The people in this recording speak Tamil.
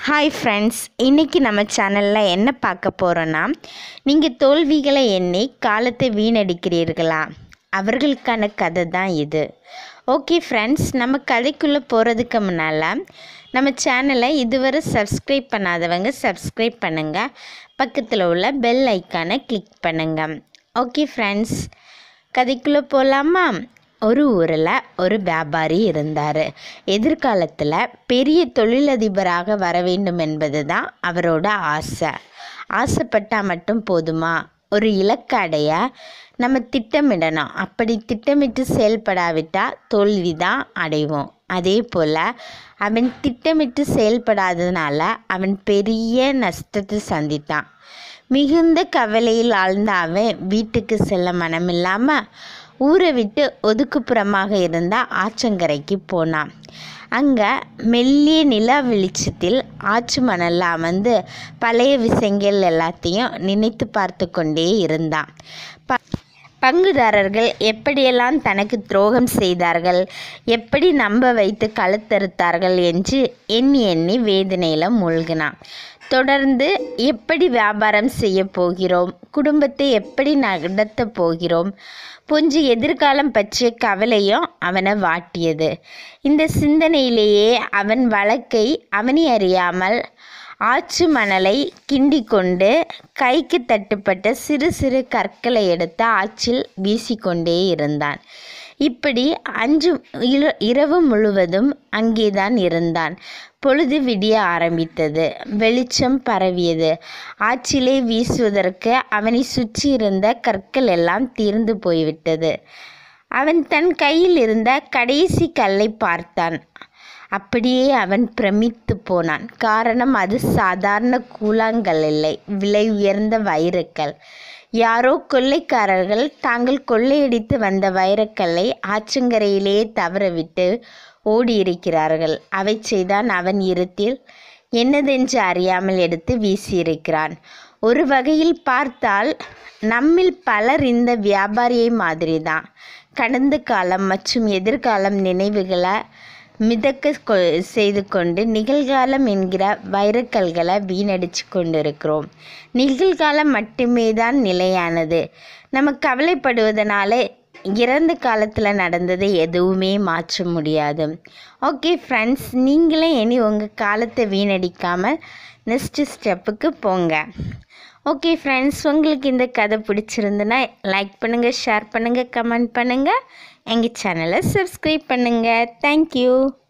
ஹாய் ஃப்ரெண்ட்ஸ் இன்றைக்கி நம்ம சேனலில் என்ன பார்க்க போகிறோன்னா நீங்கள் தோல்விகளை எண்ணி காலத்தை வீணடிக்கிறீர்களா அவர்களுக்கான கதை தான் இது ஓகே ஃப்ரெண்ட்ஸ் நம்ம கதைக்குள்ளே போகிறதுக்கு முன்னால் நம்ம சேனலை இதுவரை சப்ஸ்கிரைப் பண்ணாதவங்க சப்ஸ்கிரைப் பண்ணுங்கள் பக்கத்தில் உள்ள பெல் ஐக்கானை கிளிக் பண்ணுங்கள் ஓகே ஃப்ரெண்ட்ஸ் கதைக்குள்ளே போகலாமா ஒரு ஊரில் ஒரு வியாபாரி இருந்தார் எதிர்காலத்தில் பெரிய தொழிலதிபராக வர வேண்டும் என்பது தான் அவரோட ஆசை ஆசைப்பட்டால் மட்டும் போதுமா ஒரு இலக்கு அடைய நம்ம திட்டமிடணும் அப்படி திட்டமிட்டு செயல்படாவிட்டால் தோல்வி தான் அடைவோம் அதே போல் அவன் திட்டமிட்டு செயல்படாததுனால அவன் பெரிய நஷ்டத்தை சந்தித்தான் மிகுந்த கவலையில் ஆழ்ந்த அவன் வீட்டுக்கு செல்ல மனமில்லாமல் ஊரை விட்டு ஒதுக்குப்புறமாக இருந்த ஆற்றங்கரைக்கு போனான் அங்கே மெல்லிய நிலா வெளிச்சத்தில் ஆற்று மணலில் அமர்ந்து பழைய விஷயங்கள் எல்லாத்தையும் நினைத்து பார்த்து கொண்டே இருந்தான் ப பங்குதாரர்கள் எப்படியெல்லாம் தனக்கு துரோகம் செய்தார்கள் எப்படி நம்ப வைத்து கழுத்தறுத்தார்கள் என்று எண்ணி எண்ணி வேதனையில் மூழ்கினான் தொடர்ந்து எப்படி வியாபாரம் செய்ய போகிறோம் குடும்பத்தை எப்படி நடத்த போகிறோம் கொஞ்சம் எதிர்காலம் பற்றிய கவலையும் அவனை வாட்டியது இந்த சிந்தனையிலேயே அவன் வழக்கை அவனி அறியாமல் ஆற்று மணலை கிண்டி கொண்டு கைக்கு தட்டுப்பட்ட சிறு சிறு கற்களை எடுத்து ஆற்றில் வீசிக்கொண்டே இருந்தான் இப்படி அஞ்சு இர- இரவு முழுவதும் அங்கேதான் இருந்தான் பொழுது விடிய ஆரம்பித்தது வெளிச்சம் பரவியது ஆற்றிலே வீசுவதற்கு அவனை சுற்றி இருந்த கற்கள் எல்லாம் தீர்ந்து போய்விட்டது அவன் தன் கையில் இருந்த கடைசி கல்லை பார்த்தான் அப்படியே அவன் பிரமித்து போனான் காரணம் அது சாதாரண கூழாங்கல் இல்லை விலை உயர்ந்த வைரக்கல் யாரோ கொள்ளைக்காரர்கள் தாங்கள் கொள்ளையடித்து வந்த வைரக்கல்லை ஆற்றங்கரையிலேயே தவறவிட்டு ஓடியிருக்கிறார்கள் அவை செய்தான் அவன் இருத்தில் என்னதென்று அறியாமல் எடுத்து வீசியிருக்கிறான் ஒரு வகையில் பார்த்தால் நம்மில் பலர் இந்த வியாபாரியை மாதிரி தான் கடந்த காலம் மற்றும் எதிர்காலம் நினைவுகளை மிதக்க கொ செய்து கொண்டு நிகழ்காலம் என்கிற வைரக்கல்களை வீணடிச்சு கொண்டிருக்கிறோம் நிகழ்காலம் மட்டுமே தான் நிலையானது நம்ம கவலைப்படுவதனால இறந்த காலத்தில் நடந்ததை எதுவுமே மாற்ற முடியாது ஓகே ஃப்ரெண்ட்ஸ் நீங்களே இனி உங்கள் காலத்தை வீணடிக்காமல் நெக்ஸ்ட் ஸ்டெப்புக்கு போங்க ஓகே ஃப்ரெண்ட்ஸ் உங்களுக்கு இந்த கதை பிடிச்சிருந்துன்னா லைக் பண்ணுங்கள் ஷேர் பண்ணுங்கள் கமெண்ட் பண்ணுங்கள் எங்கள் சேனலை சப்ஸ்கிரைப் பண்ணுங்கள் தேங்க்யூ